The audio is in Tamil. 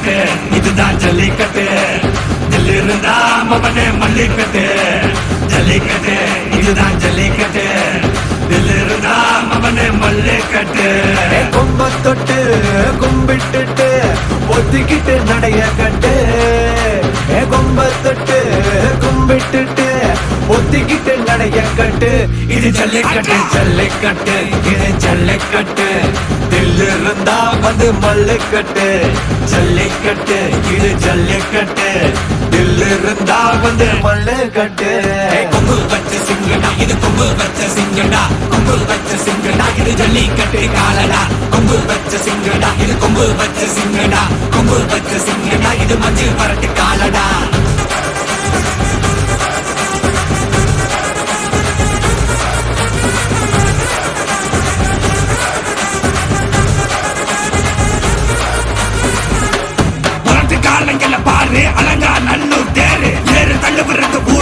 ஜல்லிக்கட்டு இதுதான் ஜல்லிக்கட்டு தில்லு இருந்தா மவனே மல்லிக்கட்டு ஜல்லிக்கட்டு இதுதான் ஜல்லிக்கட்டு தில்லு இருந்தா மவனே மல்லிக்கட்டு கொம்ப தொட்டு கும்பிட்டுட்டு ஒத்திக்கிட்டு நடைய கட்டு ஏ கொம்ப தொட்டு கும்பிட்டுட்டு ஒத்திக்கிட்டு நடைய கட்டு இது ஜல்லிக்கட்டு ஜல்லிக்கட்டு இது ஜல்லிக்கட்டு தில்லு இருந்தா வந்து மல்லிக்கட்டு ஜல்லிக்கட்டு இது ஜல்லிக்கட்டு தில்லு இருந்தா வந்து மல்லு கட்டு ஏய், கொம்பு வச்ச சிங்கடா இது கொம்பு வச்ச சிங்கடா கொம்பு வச்ச சிங்கடா இது ஜல்லிக்கட்டு காலடா கொம்பு வச்ச சிங்கடா இது கொம்பு வச்ச சிங்கடா கொம்பு வச்ச சிங்கடா இது மஞ்சள் பரட்டு காலடா புரட்டு காலங்கள பாரு அலங்கா நல்லூர் தேரு ஏறு தள்ளு விருந்து